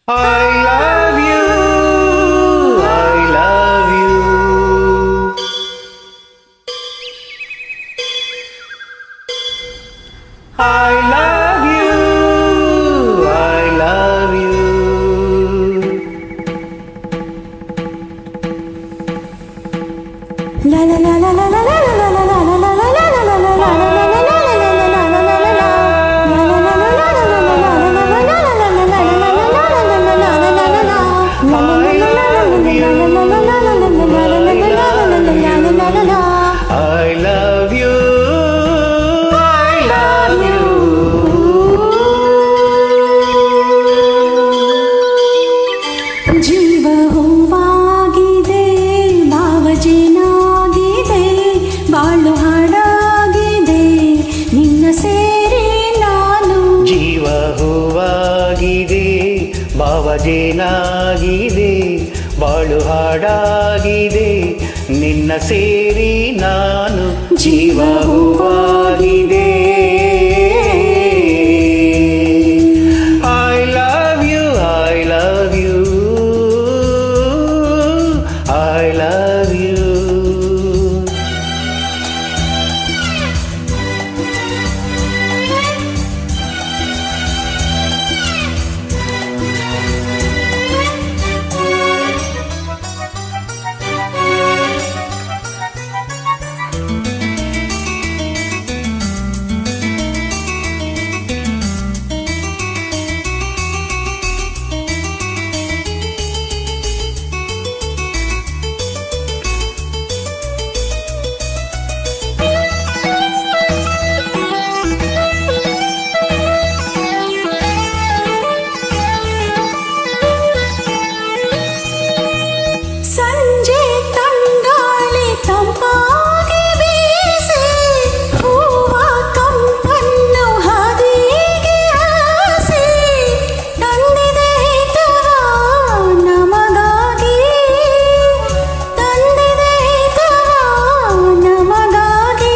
I love you. I love you. I love you. I love you. La la la la la la la la la la la la la la la la la la I love you. I love you. ಜೀವ ಹೂವಾಗಿದೆ ಭಾವಜೇನಾಗಿದೆ ಬಾಳು ಹಾಡಾಗಿದೆ ನಿನ್ನ ಸೇರಿ ನಾನು ಜೀವ ಹೂವಾಗಿದೆ ಭಾವಜೇನಾಗಿದೆ ಬಾಳು ಹಾಡಾಗಿದೆ ನಿನ್ನ ಸೇರಿ ನಾನು ಜೀವ ಹೂವಾಗಿದೆ I love you I love you I love you ಸಂಜೆ ತಂಗಾಳಿ ತಂಪಾಗಿ ಬೀಸಿ ಹೂವ ಕಂಪನ್ನು ಹಾದಿಗೆ ಹಾಸಿ ತಂದಿದೆ ಹಿತವ ನಮಗಾಗಿ ತಂದಿದೆ ಹಿತವ ನಮಗಾಗಿ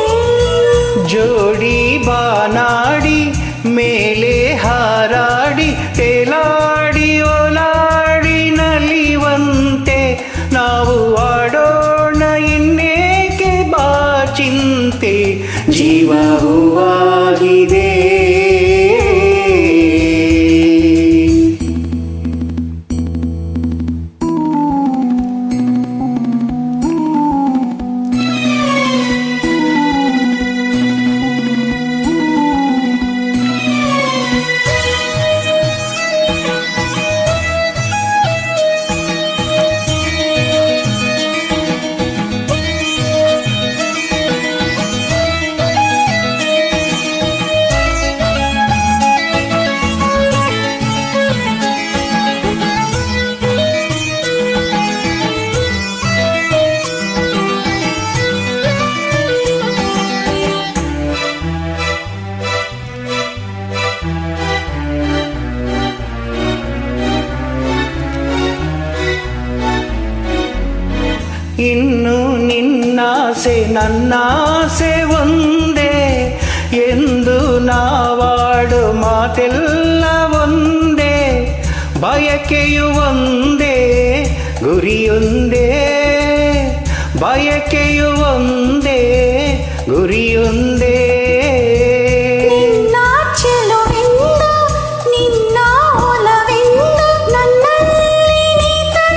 ಜೋಡಿ ಬಾನಾಡಿ ಮೇಲೆ ಹಾರಾಡಿ ತೇಲಾಡಿ ಓಲಾಡಿ ನಲಿವಂತೆ ನಾವು ಆಡೋಣ ಇನ್ನೇಕೆ ಬಾ ಚಿಂತೆ ಜೀವ ಹೂವಾಗಿದೆ ಇನ್ನು ನಿನ್ನಾಸೆ ನನ್ನಾಸೆ ಒಂದೇ ಎಂದು ನಾವಾಡು ಮಾತೆಲ್ಲ ಒಂದೇ ಬಯಕೆಯು ಒಂದೇ ಗುರಿಯೊಂದೇ ಬಯಕೆಯು ಒಂದೇ ಗುರಿಯೊಂದೇ ನಿನ್ನ ಚೆಲುವೆಂದು ನಿನ್ನ ಒಲವೆಂದು ನನ್ನಲ್ಲಿ ನೀ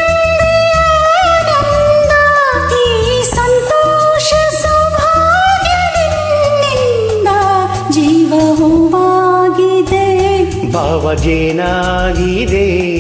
ತಂದೆಯಾನಂದ ಈ ಸಂತೋಷ ಸೌಭಾಗ್ಯದಿಂದ ಜೀವ ಹೂವಾಗಿದೆ ಭಾವಜೇನಾಗಿದೆ